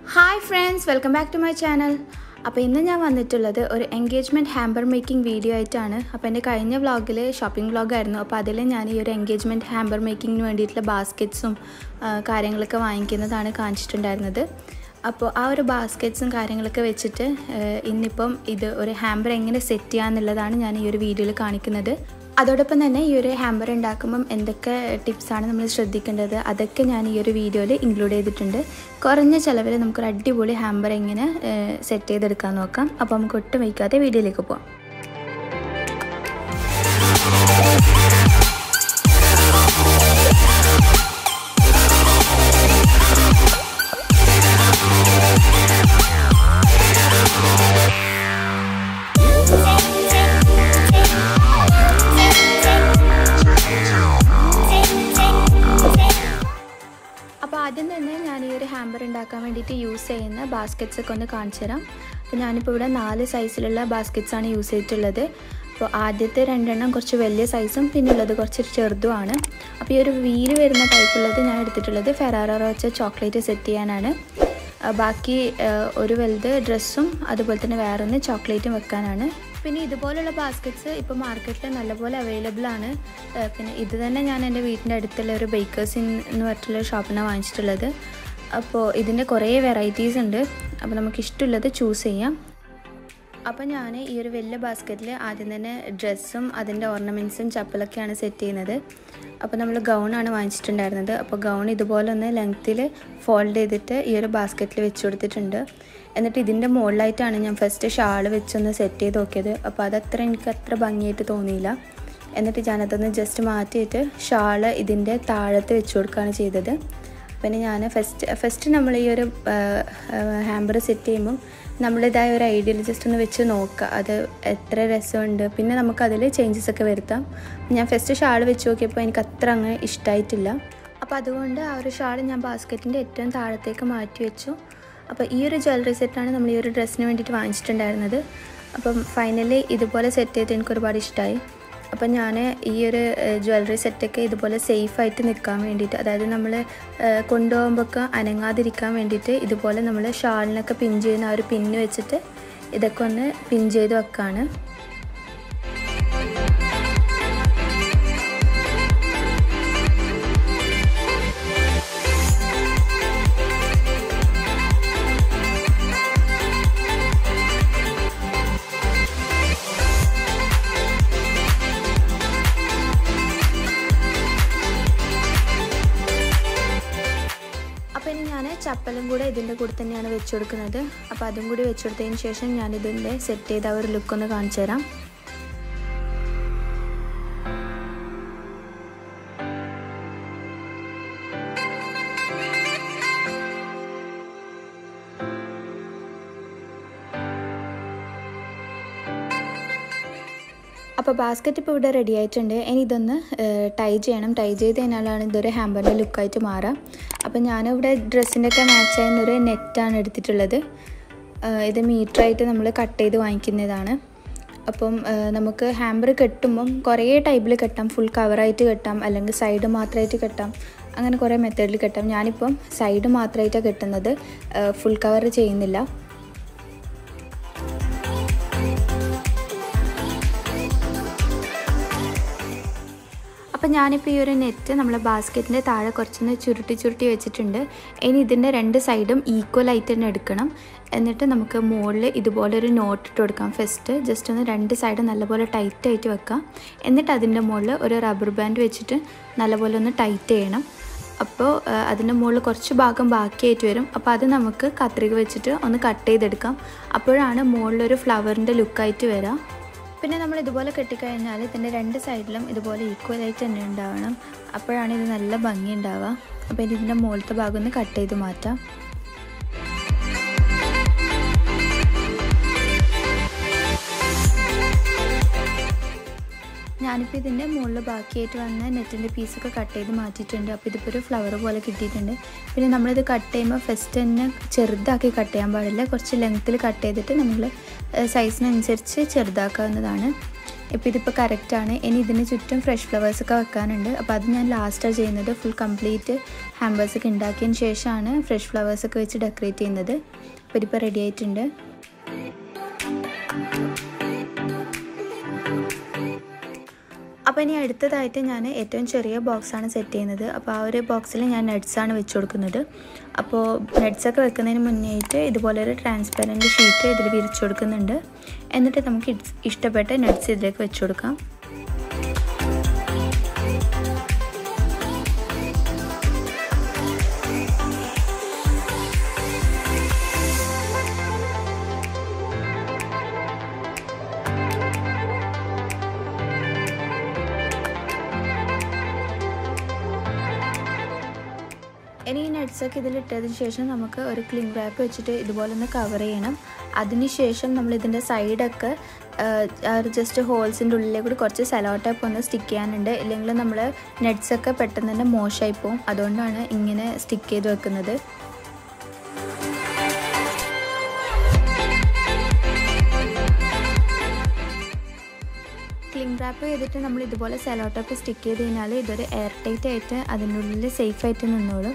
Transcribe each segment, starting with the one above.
hi friends welcome back to my channel അപ്പോൾ ഇന്ന് ഞാൻ വന്നിട്ടുള്ളത് ഒരു എൻഗേജ്മെൻറ്റ് ഹാമ്പർ മേക്കിംഗ് വീഡിയോ ആയിട്ടാണ് അപ്പോൾ എൻ്റെ കഴിഞ്ഞ വ്ളോഗിൽ ഷോപ്പിംഗ് വ്ളോഗായിരുന്നു അപ്പോൾ അതിൽ ഞാൻ ഈ ഒരു എൻഗേജ്മെൻറ്റ് ഹാമ്പർ മേക്കിങ്ങിന് വേണ്ടിയിട്ടുള്ള ബാസ്ക്കറ്റ്സും കാര്യങ്ങളൊക്കെ വാങ്ങിക്കുന്നതാണ് കാണിച്ചിട്ടുണ്ടായിരുന്നത് അപ്പോൾ ആ ഒരു ബാസ്ക്കറ്റ്സും കാര്യങ്ങളൊക്കെ വെച്ചിട്ട് ഏഹ്, ഇന്നിപ്പം ഇത് ഒരു ഹാമ്പർ എങ്ങനെ സെറ്റ് ചെയ്യാന്നുള്ളതാണ് ഞാൻ ഈ ഒരു വീഡിയോയിൽ കാണിക്കുന്നത് അതോടൊപ്പം തന്നെ ഈ ഒരു ഹാമ്പർ ഉണ്ടാക്കുമ്പം എന്തൊക്കെ ടിപ്സാണ് നമ്മൾ ശ്രദ്ധിക്കേണ്ടത് അതൊക്കെ ഞാൻ ഈ ഒരു വീഡിയോയിൽ ഇൻക്ലൂഡ് ചെയ്തിട്ടുണ്ട് കുറഞ്ഞ ചിലവിൽ നമുക്കൊരു അടിപൊളി ഹാമ്പർ എങ്ങനെ സെറ്റ് ചെയ്തെടുക്കാൻ നോക്കാം അപ്പോൾ നമുക്ക് ഒട്ടും വയ്ക്കാതെ വീഡിയോയിലേക്ക് പോകാം അപ്പോൾ ആദ്യം തന്നെ ഞാൻ ഈ ഒരു ഹാമ്പർ ഉണ്ടാക്കാൻ വേണ്ടിയിട്ട് യൂസ് ചെയ്യുന്ന ബാസ്ക്കറ്റ്സ് ഒക്കെ ഒന്ന് കാണിച്ചു തരാം അപ്പോൾ ഞാനിപ്പോൾ ഇവിടെ നാല് സൈസിലുള്ള ബാസ്ക്കറ്റ്സ് ആണ് യൂസ് ചെയ്തിട്ടുള്ളത് അപ്പോൾ ആദ്യത്തെ രണ്ടെണ്ണം കുറച്ച് വലിയ സൈസും പിന്നെ ഉള്ളത് കുറച്ച് ചെറുതുമാണ് അപ്പോൾ ഈ ഒരു വീല് വരുന്ന ടൈപ്പുള്ളത് ഞാൻ എടുത്തിട്ടുള്ളത് ഫെറാറോ വെച്ച ചോക്ലേറ്റ് സെറ്റ് ചെയ്യാനാണ് ആ, ബാക്കി ആ, ഒരു വലുത് ഡ്രസ്സും അതുപോലെ തന്നെ വേറൊന്ന് ചോക്ലേറ്റും വെക്കാനാണ് പിന്നെ ഇതുപോലുള്ള ബാസ്ക്കറ്റ്സ് ഇപ്പോൾ മാർക്കറ്റിൽ നല്ലപോലെ അവൈലബിൾ ആണ് ആ, പിന്നെ ഇത് തന്നെ ഞാൻ എൻ്റെ വീട്ടിൻ്റെ അടുത്തുള്ള ഒരു ബേക്കേഴ്സ് എന്ന് പറഞ്ഞിട്ടുള്ള ഷോപ്പിൽ നിന്നാണ് വാങ്ങിച്ചിട്ടുള്ളത് അപ്പോൾ ഇതിൻ്റെ കുറേ വെറൈറ്റീസ് ഉണ്ട് അപ്പോൾ നമുക്ക് ഇഷ്ടമുള്ളത് ചൂസ് ചെയ്യാം അപ്പോൾ ഞാൻ ഈ ഒരു വലിയ ബാസ്ക്കറ്റിൽ ആദ്യം തന്നെ ഡ്രസ്സും അതിൻ്റെ ഓർണമെൻറ്റ്സും ചപ്പലൊക്കെയാണ് സെറ്റ് ചെയ്യുന്നത് അപ്പോൾ നമ്മൾ ഗൗണാണ് വാങ്ങിച്ചിട്ടുണ്ടായിരുന്നത് അപ്പോൾ ഗൗൺ ഇതുപോലെ ഒന്ന് ലെങ്ത്തിൽ ഫോൾഡ് ചെയ്തിട്ട് ഈ ഒരു ബാസ്ക്കറ്റിൽ വെച്ച് കൊടുത്തിട്ടുണ്ട് എന്നിട്ട് ഇതിൻ്റെ മുകളിലായിട്ടാണ് ഞാൻ ഫസ്റ്റ് ഷാൾ വെച്ചൊന്ന് സെറ്റ് ചെയ്ത് നോക്കിയത് അപ്പോൾ അതത്ര എനിക്ക് അത്ര ഭംഗിയായിട്ട് തോന്നിയില്ല എന്നിട്ട് ഞാനതൊന്ന് ജസ്റ്റ് മാറ്റിയിട്ട് ഷാള് ഇതിൻ്റെ താഴത്ത് വെച്ച് കൊടുക്കുകയാണ് ചെയ്തത് പിന്നെ ഞാൻ ഫസ്റ്റ് ഫസ്റ്റ് നമ്മൾ ഈ ഒരു ഹാമ്പർ സെറ്റ് ചെയ്യുമ്പം നമ്മളിതായ ഒരു ഐഡിയയിൽ ജസ്റ്റ് ഒന്ന് വെച്ച് നോക്കുക അത് എത്ര രസമുണ്ട് പിന്നെ നമുക്കതിൽ ചേഞ്ചസ് ഒക്കെ വരുത്താം ഞാൻ ഫസ്റ്റ് ഷാൾ വെച്ച് നോക്കിയപ്പോൾ എനിക്ക് അത്ര അങ്ങ് ഇഷ്ടമായിട്ടില്ല അപ്പോൾ അതുകൊണ്ട് ആ ഒരു ഷാൾ ഞാൻ ബാസ്ക്കറ്റിൻ്റെ ഏറ്റവും താഴത്തേക്ക് മാറ്റി വെച്ചു അപ്പോൾ ഈ ഒരു ജ്വല്ലറി സെറ്റാണ് നമ്മൾ ഈ ഒരു ഡ്രസ്സിന് വേണ്ടിയിട്ട് വാങ്ങിച്ചിട്ടുണ്ടായിരുന്നത് അപ്പം ഫൈനലി ഇതുപോലെ സെറ്റ് ചെയ്ത് എനിക്ക് ഒരുപാട് ഇഷ്ടമായി അപ്പം ഞാൻ ഈ ഒരു ജ്വല്ലറി സെറ്റൊക്കെ ഇതുപോലെ സേഫായിട്ട് നിൽക്കാൻ വേണ്ടിയിട്ട് അതായത് നമ്മൾ കൊണ്ടുപോകുമ്പോഴൊക്കെ അനങ്ങാതിരിക്കാൻ വേണ്ടിയിട്ട് ഇതുപോലെ നമ്മൾ ഷാളിനൊക്കെ പിൻ ചെയ്യുന്ന ആ ഒരു പിന്ന് വെച്ചിട്ട് ഇതൊക്കെ ഒന്ന് പിൻ ചെയ്ത് വെക്കാണ് അപ്പോൾ ഇനി ഞാൻ ചപ്പലും കൂടെ ഇതിൻ്റെ കൂടെ തന്നെയാണ് വെച്ച് കൊടുക്കുന്നത് അപ്പോൾ അതും കൂടി വെച്ച് കൊടുത്തതിന് ശേഷം ഞാൻ ഇതിൻ്റെ സെറ്റ് ചെയ്ത ആ ഒരു ലുക്ക് ഒന്ന് കാണിച്ചു തരാം അപ്പോൾ ബാസ്ക്കറ്റ് ഇപ്പോൾ ഇവിടെ റെഡി ആയിട്ടുണ്ട് ഇനി ഇതൊന്ന് ടൈ ചെയ്യണം ടൈ ചെയ്ത് കഴിഞ്ഞാലാണ് ഇതൊരു ഹാമ്പറിൻ്റെ ലുക്കായിട്ട് മാറുക അപ്പോൾ ഞാനിവിടെ ഡ്രസ്സിൻ്റെ ഒക്കെ മാച്ച് ചെയ്യുന്ന ഒരു നെറ്റാണ് എടുത്തിട്ടുള്ളത് ഏഹ് ഇത് മീറ്ററായിട്ട് നമ്മൾ കട്ട് ചെയ്ത് വാങ്ങിക്കുന്നതാണ് അപ്പം ഏഹ് നമുക്ക് ഹാമ്പർ കെട്ടുമ്പം കുറേ ടൈപ്പിൽ കെട്ടാം ഫുൾ കവറായിട്ട് കെട്ടാം അല്ലെങ്കിൽ സൈഡ് മാത്രമായിട്ട് കെട്ടാം അങ്ങനെ കുറേ മെത്തേഡിൽ കെട്ടാം ഞാനിപ്പം സൈഡ് മാത്രമായിട്ടാണ് കെട്ടുന്നത് ഫുൾ കവർ ചെയ്യുന്നില്ല അപ്പോൾ ഞാനിപ്പോൾ ഈ ഒരു നെറ്റ് നമ്മളെ ബാസ്ക്കറ്റിൻ്റെ താഴെ കുറച്ചൊന്ന് ചുരുട്ടി ചുരുട്ടി വെച്ചിട്ടുണ്ട് ഇനി ഇതിൻ്റെ രണ്ട് സൈഡും ഈക്വൽ ആയിട്ട് തന്നെ എടുക്കണം എന്നിട്ട് നമുക്ക് മുകളിൽ ഇതുപോലെ ഒരു നോട്ട് ഇട്ട് കൊടുക്കാം ഫസ്റ്റ് ജസ്റ്റ് ഒന്ന് രണ്ട് സൈഡ് നല്ലപോലെ ടൈറ്റ് ആയിട്ട് വെക്കാം എന്നിട്ട് അതിൻ്റെ മുകളിൽ ഒരു റബ്ബർ ബാൻഡ് വെച്ചിട്ട് നല്ലപോലെ ഒന്ന് ടൈറ്റ് ചെയ്യണം അപ്പോൾ അതിൻ്റെ മുകളിൽ കുറച്ച് ഭാഗം ബാക്കിയായിട്ട് വരും അപ്പോൾ അത് നമുക്ക് കത്രിക വെച്ചിട്ട് ഒന്ന് കട്ട് ചെയ്തെടുക്കാം അപ്പോഴാണ് മുകളിലൊരു ഫ്ലവറിൻ്റെ ലുക്കായിട്ട് വരിക പിന്നെ നമ്മൾ ഇതുപോലെ കെട്ടിക്കഴിഞ്ഞാൽ ഇതിൻ്റെ രണ്ട് സൈഡിലും ഇതുപോലെ ഈക്വൽ ആയിട്ട് തന്നെ ഉണ്ടാവണം അപ്പോഴാണ് ഇത് നല്ല ഭംഗി ഉണ്ടാവുക അപ്പോൾ ഇനി ഇതിൻ്റെ മുകളിലത്തെ ഭാഗം ഒന്ന് കട്ട് ചെയ്ത് മാറ്റാം ഞാനിപ്പോൾ ഇതിൻ്റെ മുകളിൽ ബാക്കിയായിട്ട് വന്ന നെറ്റിൻ്റെ പീസൊക്കെ കട്ട് ചെയ്ത് മാറ്റിയിട്ടുണ്ട് അപ്പോൾ ഇതിപ്പോൾ ഒരു ഫ്ലവർ പോലെ കിട്ടിയിട്ടുണ്ട് പിന്നെ നമ്മളിത് കട്ട് ചെയ്യുമ്പോൾ ഫസ്റ്റ് തന്നെ ചെറുതാക്കി കട്ട് ചെയ്യാൻ പാടില്ല കുറച്ച് ലെങ്ത്തിൽ കട്ട് ചെയ്തിട്ട് നമ്മൾ സൈസിനനുസരിച്ച് ചെറുതാക്കാവുന്നതാണ് ഇപ്പോൾ ഇതിപ്പോൾ കറക്റ്റാണ് ഇനി ഇതിന് ചുറ്റും ഫ്രഷ് ഫ്ലവേഴ്സൊക്കെ വെക്കാനുണ്ട് അപ്പോൾ അത് ഞാൻ ലാസ്റ്റാണ് ചെയ്യുന്നത് ഫുൾ കംപ്ലീറ്റ് ഹാമ്പേഴ്സൊക്കെ ഉണ്ടാക്കിയതിന് ശേഷമാണ് ഫ്രഷ് ഫ്ലവേഴ്സൊക്കെ വെച്ച് ഡെക്കറേറ്റ് ചെയ്യുന്നത് അപ്പോൾ ഇതിപ്പോൾ റെഡി ആയിട്ടുണ്ട് അപ്പോൾ ഇനി അടുത്തതായിട്ട് ഞാൻ ഏറ്റവും ചെറിയ ബോക്സാണ് സെറ്റ് ചെയ്യുന്നത് അപ്പോൾ ആ ഒരു ബോക്സിൽ ഞാൻ നട്ട്സാണ് വെച്ച് കൊടുക്കുന്നത് അപ്പോൾ നട്ട്സൊക്കെ വെക്കുന്നതിന് മുന്നേ ആയിട്ട് ഇതുപോലെ ഒരു ട്രാൻസ്പെറൻറ്റ് ഷീറ്റ് ഇതിൽ വിരിച്ചു കൊടുക്കുന്നുണ്ട് എന്നിട്ട് നമുക്ക് ഇഷ്ടപ്പെട്ട നട്ട്സ് ഇതിലേക്ക് വെച്ച് കൊടുക്കാം ഇനി ഈ നട്ട്സൊക്കെ ഇതിലിട്ടതിന് ശേഷം നമുക്ക് ഒരു ക്ലിംഗ് റാപ്പ് വെച്ചിട്ട് ഇതുപോലെ ഒന്ന് കവർ ചെയ്യണം അതിനുശേഷം നമ്മൾ ഇതിൻ്റെ സൈഡൊക്കെ ഒരു ജസ്റ്റ് ഹോൾസിൻ്റെ ഉള്ളിലേക്ക് കൂടി കുറച്ച് സെലോ ടൈപ്പ് ഒന്ന് സ്റ്റിക്ക് ചെയ്യാനുണ്ട് ഇല്ലെങ്കിൽ നമ്മൾ നട്ട്സൊക്കെ പെട്ടെന്ന് തന്നെ മോശമായി പോകും അതുകൊണ്ടാണ് ഇങ്ങനെ സ്റ്റിക്ക് ചെയ്ത് വെക്കുന്നത് ക്ലിംഗ് റാപ്പ് ചെയ്തിട്ട് നമ്മൾ ഇതുപോലെ സെലോ ടൈപ്പ് സ്റ്റിക്ക് ചെയ്ത് കഴിഞ്ഞാൽ ഇതൊരു എയർ ടൈറ്റ് ആയിട്ട് അതിൻ്റെ ഉള്ളിൽ സേഫ് ആയിട്ട് നിന്നോളും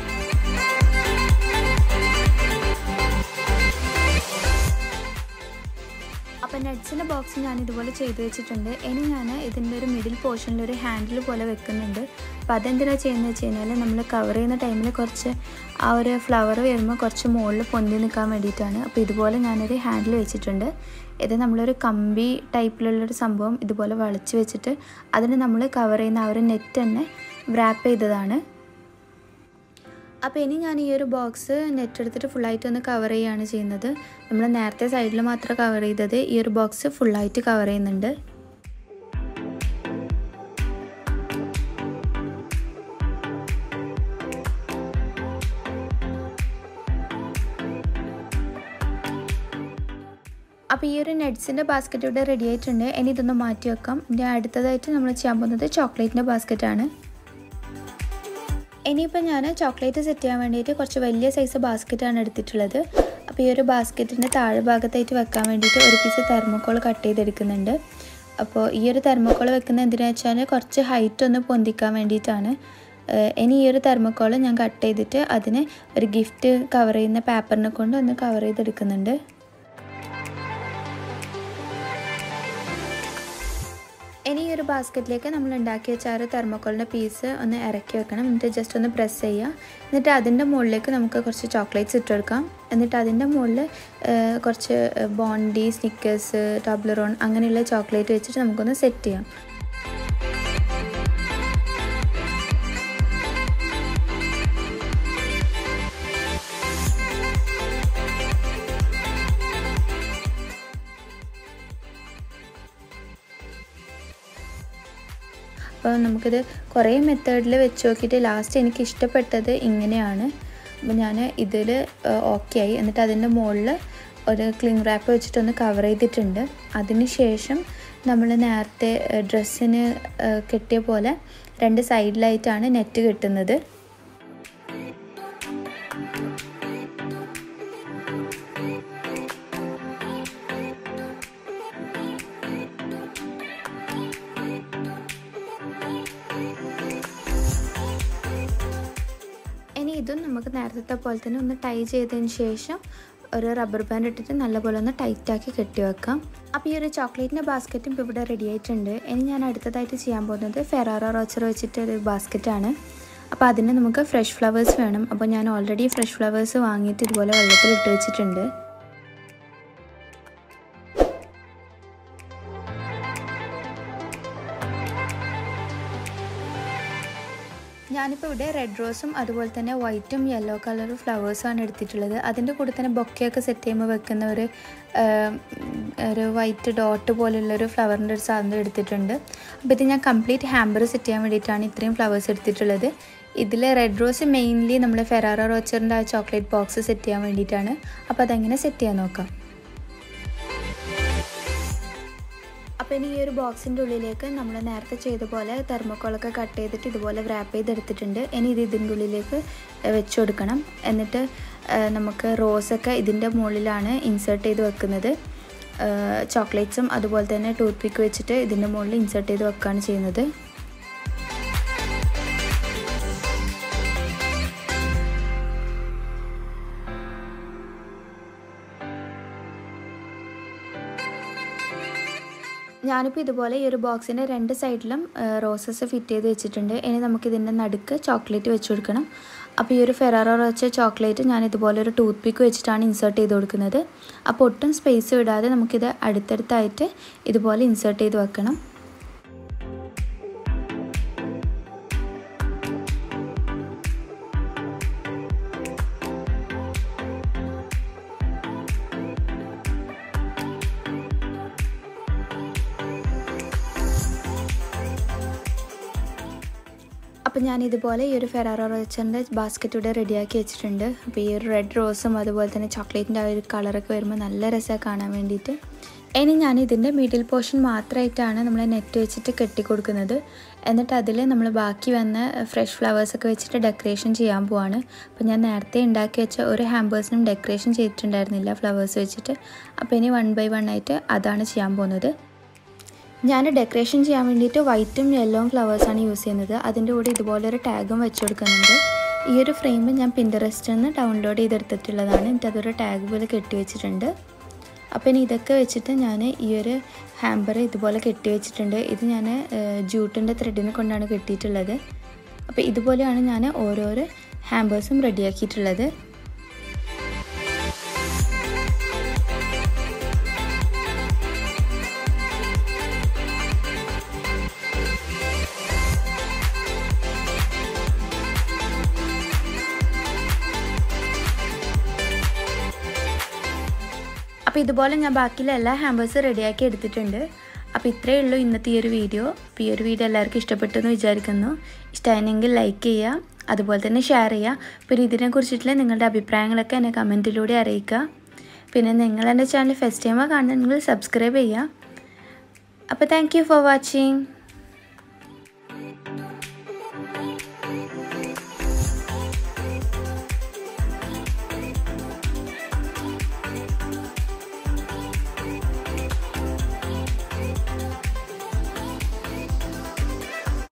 അപ്പോൾ നട്ട്സിൻ്റെ ബോക്സ് ഞാൻ ഇതുപോലെ ചെയ്ത് വെച്ചിട്ടുണ്ട് ഇനി ഞാൻ ഇതിൻ്റെ ഒരു മിഡിൽ പോർഷനിൽ ഒരു ഹാൻഡിൽ പോലെ വെക്കുന്നുണ്ട് അപ്പോൾ അതെന്തിനാണ് ചെയ്യുന്നത് വെച്ച് കഴിഞ്ഞാൽ നമ്മൾ കവർ ചെയ്യുന്ന ടൈമിൽ കുറച്ച് ആ ഒരു ഫ്ലവർ വരുമ്പോൾ കുറച്ച് മുകളിൽ പൊന്തി നിൽക്കാൻ വേണ്ടിയിട്ടാണ് അപ്പോൾ ഇതുപോലെ ഞാനൊരു ഹാൻഡിൽ വെച്ചിട്ടുണ്ട് ഇത് നമ്മളൊരു കമ്പി ടൈപ്പിലുള്ളൊരു സംഭവം ഇതുപോലെ വളച്ച് വെച്ചിട്ട് അതിന് നമ്മൾ കവർ ചെയ്യുന്ന ആ ഒരു നെറ്റ് തന്നെ റാപ്പ് ചെയ്തതാണ് അപ്പോൾ ഇനി ഞാൻ ഈ ഒരു ബോക്സ് നെറ്റ് എടുത്തിട്ട് ഫുള്ളായിട്ട് ഒന്ന് കവർ ചെയ്യുകയാണ് ചെയ്യുന്നത് നമ്മൾ നേരത്തെ സൈഡിൽ മാത്രം കവർ ചെയ്തത് ഈ ഒരു ബോക്സ് ഫുള്ളായിട്ട് കവർ ചെയ്യുന്നുണ്ട് അപ്പോൾ ഈ ഒരു നട്ട്സിൻ്റെ ബാസ്ക്കറ്റ് ഇവിടെ റെഡി ആയിട്ടുണ്ട് ഇനി ഇതൊന്ന് മാറ്റി വെക്കാം ഇനി അടുത്തതായിട്ട് നമ്മൾ ചെയ്യാൻ പോകുന്നത് ചോക്ലേറ്റിൻ്റെ ബാസ്ക്കറ്റാണ് ഇനിയിപ്പോൾ ഞാൻ ചോക്ലേറ്റ് സെറ്റ് ചെയ്യാൻ വേണ്ടിയിട്ട് കുറച്ച് വലിയ സൈസ് ബാസ്ക്കറ്റാണ് എടുത്തിട്ടുള്ളത് അപ്പോൾ ഈ ഒരു ബാസ്ക്കറ്റിൻ്റെ താഴെ ഭാഗത്തായിട്ട് വെക്കാൻ വേണ്ടിയിട്ട് ഒരു പീസ് തെർമോക്കോൾ കട്ട് ചെയ്തെടുക്കുന്നുണ്ട് അപ്പോൾ ഈ ഒരു തെർമോക്കോൾ വെക്കുന്നത് എന്തിനാണെന്ന് വെച്ചാൽ കുറച്ച് ഹൈറ്റ് ഒന്ന് പൊന്തിക്കാൻ വേണ്ടിയിട്ടാണ് ഇനി ഈ ഒരു തെർമോക്കോൾ ഞാൻ കട്ട് ചെയ്തിട്ട് അതിന് ഒരു ഗിഫ്റ്റ് കവർ ചെയ്യുന്ന പേപ്പറിനെ കൊണ്ട് ഒന്ന് കവർ ചെയ്തെടുക്കുന്നുണ്ട് ഇനി ഈ ഒരു ബാസ്ക്കറ്റിലേക്ക് നമ്മൾ ഉണ്ടാക്കി വെച്ച ആ ഒരു തെർമോക്കോളിൻ്റെ പീസ് ഒന്ന് ഇറക്കി വെക്കണം എന്നിട്ട് ജസ്റ്റ് ഒന്ന് പ്രസ് ചെയ്യുക എന്നിട്ട് അതിൻ്റെ മുകളിലേക്ക് നമുക്ക് കുറച്ച് ചോക്ലേറ്റ്സ് ഇട്ടെടുക്കാം എന്നിട്ട് അതിൻ്റെ മുകളിൽ കുറച്ച് ബോണ്ടി സ്നിക്കേഴ്സ് ടബ്ലറോൺ അങ്ങനെയുള്ള ചോക്ലേറ്റ് വെച്ചിട്ട് നമുക്കൊന്ന് സെറ്റ് ചെയ്യാം അപ്പോൾ നമുക്കിത് കുറേ മെത്തേഡിൽ വെച്ച് നോക്കിയിട്ട് ലാസ്റ്റ് എനിക്ക് ഇഷ്ടപ്പെട്ടത് ഇങ്ങനെയാണ് അപ്പോൾ ഞാൻ ഇതിൽ ഓക്കെ ആയി എന്നിട്ട് അതിൻ്റെ മുകളിൽ ഒരു ക്ലിംഗ് റാപ്പ് വെച്ചിട്ടൊന്ന് കവർ ചെയ്തിട്ടുണ്ട് അതിന് ശേഷം നമ്മൾ നേരത്തെ ഡ്രസ്സിന് കെട്ടിയ പോലെ രണ്ട് സൈഡിലായിട്ടാണ് നെറ്റ് കെട്ടുന്നത് ഇനി ഇതും നമുക്ക് നേരത്തെ പോലെ തന്നെ ഒന്ന് ടൈ ചെയ്തതിന് ശേഷം ഒരു റബ്ബർ ബാൻഡ് ഇട്ടിട്ട് നല്ലപോലെ ഒന്ന് ടൈറ്റാക്കി കെട്ടി വെക്കാം അപ്പോൾ ഈ ഒരു ചോക്ലേറ്റിൻ്റെ ബാസ്ക്കറ്റും ഇപ്പോൾ ഇവിടെ റെഡി ആയിട്ടുണ്ട് ഇനി ഞാൻ അടുത്തതായിട്ട് ചെയ്യാൻ പോകുന്നത് ഫെറാറോ റോച്ചർ വെച്ചിട്ട് ഒരു ബാസ്ക്കറ്റാണ് അപ്പോൾ അതിന് നമുക്ക് ഫ്രഷ് ഫ്ലവേഴ്സ് വേണം അപ്പോൾ ഞാൻ ഓൾറെഡി ഫ്രഷ് ഫ്ലവേഴ്സ് വാങ്ങിയിട്ട് ഇതുപോലെ വെള്ളത്തിൽ ഇട്ട് വെച്ചിട്ടുണ്ട് ഞാനിപ്പോൾ ഇവിടെ റെഡ് റോസും അതുപോലെ തന്നെ വൈറ്റും യെല്ലോ കളർ ഫ്ലവേഴ്സുമാണ് എടുത്തിട്ടുള്ളത് അതിൻ്റെ കൂടെ തന്നെ ബൊക്കെയൊക്കെ സെറ്റ് ചെയ്യുമ്പോൾ വെക്കുന്ന ഒരു ഒരു വൈറ്റ് ഡോട്ട് പോലുള്ള ഒരു ഫ്ലവറിൻ്റെ ഒരു സാധനം എടുത്തിട്ടുണ്ട് അപ്പോൾ ഇത് ഞാൻ കംപ്ലീറ്റ് ഹാമ്പർ സെറ്റ് ചെയ്യാൻ വേണ്ടിയിട്ടാണ് ഇത്രയും ഫ്ലവേഴ്സ് എടുത്തിട്ടുള്ളത് ഇതിൽ റെഡ് റോസ് മെയിൻലി നമ്മൾ ഫെറാറോ റോച്ചറിൻ്റെ ആ ചോക്ലേറ്റ് ബോക്സ് സെറ്റ് ചെയ്യാൻ വേണ്ടിയിട്ടാണ് അപ്പോൾ അതെങ്ങനെ സെറ്റ് ചെയ്യാൻ നോക്കാം അപ്പോൾ ഇനി ഈ ഒരു ബോക്സിൻ്റെ ഉള്ളിലേക്ക് നമ്മൾ നേരത്തെ ചെയ്ത പോലെ തെർമോക്കോളൊക്കെ കട്ട് ചെയ്തിട്ട് ഇതുപോലെ റാപ്പ് ചെയ്തെടുത്തിട്ടുണ്ട് ഇനി ഇത് ഇതിൻ്റെ ഉള്ളിലേക്ക് വെച്ച് കൊടുക്കണം എന്നിട്ട് നമുക്ക് റോസൊക്കെ ഇതിൻ്റെ മുകളിലാണ് ഇൻസേർട്ട് ചെയ്ത് വെക്കുന്നത് ചോക്ലേറ്റ്സും അതുപോലെ തന്നെ ടൂത്ത് പിക്ക് വെച്ചിട്ട് ഇതിൻ്റെ മുകളിൽ ഇൻസേർട്ട് ചെയ്ത് വെക്കുകയാണ് ചെയ്യുന്നത് ഞാനിപ്പോൾ ഇതുപോലെ ഈ ഒരു ബോക്സിൻ്റെ രണ്ട് സൈഡിലും റോസസ് ഫിറ്റ് ചെയ്ത് വെച്ചിട്ടുണ്ട് ഇനി നമുക്കിതിൻ്റെ നടുക്ക് ചോക്ലേറ്റ് വെച്ച് കൊടുക്കണം അപ്പോൾ ഈ ഒരു ഫെറാറോ വെച്ച ചോക്ലേറ്റ് ഞാൻ ഇതുപോലെ ഒരു ടൂത്ത് പിക്ക് വെച്ചിട്ടാണ് ഇൻസേർട്ട് ചെയ്ത് കൊടുക്കുന്നത് അപ്പോൾ ഒട്ടും സ്പേസ് വിടാതെ നമുക്കിത് അടുത്തടുത്തായിട്ട് ഇതുപോലെ ഇൻസേർട്ട് ചെയ്ത് വെക്കണം അപ്പോൾ ഞാൻ ഇതുപോലെ ഈ ഒരു ഫെറാറോ റോച്ചറിൻ്റെ ബാസ്ക്കറ്റ് ഇവിടെ റെഡിയാക്കി വെച്ചിട്ടുണ്ട് അപ്പോൾ ഈ ഒരു റെഡ് റോസും അതുപോലെ തന്നെ ചോക്ലേറ്റിൻ്റെ ആ ഒരു കളറൊക്കെ വരുമ്പോൾ നല്ല രസമാണ് കാണാൻ വേണ്ടിയിട്ട് ഇനി ഞാൻ ഇതിൻ്റെ മിഡിൽ പോർഷൻ മാത്രമായിട്ടാണ് നമ്മൾ നെറ്റ് വെച്ചിട്ട് കെട്ടിക്കൊടുക്കുന്നത് എന്നിട്ട് അതിൽ നമ്മൾ ബാക്കി വന്ന ഫ്രഷ് ഫ്ലവേഴ്സൊക്കെ വെച്ചിട്ട് ഡെക്കറേഷൻ ചെയ്യാൻ പോവാണ് അപ്പോൾ ഞാൻ നേരത്തെ ഉണ്ടാക്കി വെച്ച ഒരു ഹാമ്പേഴ്സിനും ഡെക്കറേഷൻ ചെയ്തിട്ടുണ്ടായിരുന്നില്ല ഫ്ലവേഴ്സ് വെച്ചിട്ട് അപ്പോൾ ഇനി വൺ ബൈ വൺ ആയിട്ട് അതാണ് ചെയ്യാൻ പോകുന്നത് ഞാൻ ഡെക്കറേഷൻ ചെയ്യാൻ വേണ്ടിയിട്ട് വൈറ്റും യെല്ലോവും ഫ്ലവേഴ്സാണ് യൂസ് ചെയ്യുന്നത് അതിൻ്റെ കൂടെ ഇതുപോലൊരു ടാഗും വെച്ച് കൊടുക്കുന്നുണ്ട് ഈ ഒരു ഫ്രെയിം ഞാൻ പിൻറ്ററസ്റ്റിൽ നിന്ന് ഡൗൺലോഡ് ചെയ്തെടുത്തിട്ടുള്ളതാണ് എന്നിട്ട് അതൊരു ടാഗ് പോലെ കെട്ടി വെച്ചിട്ടുണ്ട് അപ്പോൾ ഇനി ഇതൊക്കെ വെച്ചിട്ട് ഞാൻ ഈ ഒരു ഹാമ്പർ ഇതുപോലെ കെട്ടി വെച്ചിട്ടുണ്ട് ഇത് ഞാൻ ജൂട്ടിൻ്റെ ത്രെഡിനെ കൊണ്ടാണ് കെട്ടിയിട്ടുള്ളത് അപ്പോൾ ഇതുപോലെയാണ് ഞാൻ ഓരോരോ ഹാമ്പേഴ്സും റെഡിയാക്കിയിട്ടുള്ളത് അപ്പോൾ ഇതുപോലെ ഞാൻ ബാക്കിയുള്ള എല്ലാ ഹാമ്പേഴ്സ് റെഡിയാക്കി എടുത്തിട്ടുണ്ട് അപ്പോൾ ഇത്രയേ ഉള്ളൂ ഇന്നത്തെ ഈ ഒരു വീഡിയോ അപ്പോൾ ഈ ഒരു വീഡിയോ എല്ലാവർക്കും ഇഷ്ടപ്പെട്ടു എന്ന് വിചാരിക്കുന്നു ഇഷ്ടമായെങ്കിൽ ലൈക്ക് ചെയ്യുക അതുപോലെ തന്നെ ഷെയർ ചെയ്യുക പിന്നെ ഇതിനെക്കുറിച്ചിട്ടുള്ള നിങ്ങളുടെ അഭിപ്രായങ്ങളൊക്കെ എന്നെ കമൻറ്റിലൂടെ അറിയിക്കുക പിന്നെ നിങ്ങൾ എൻ്റെ ചാനൽ ഫസ്റ്റ് ടൈമാണ് കാണുന്നതെങ്കിൽ സബ്സ്ക്രൈബ് ചെയ്യുക അപ്പോൾ താങ്ക് ഫോർ വാച്ചിങ്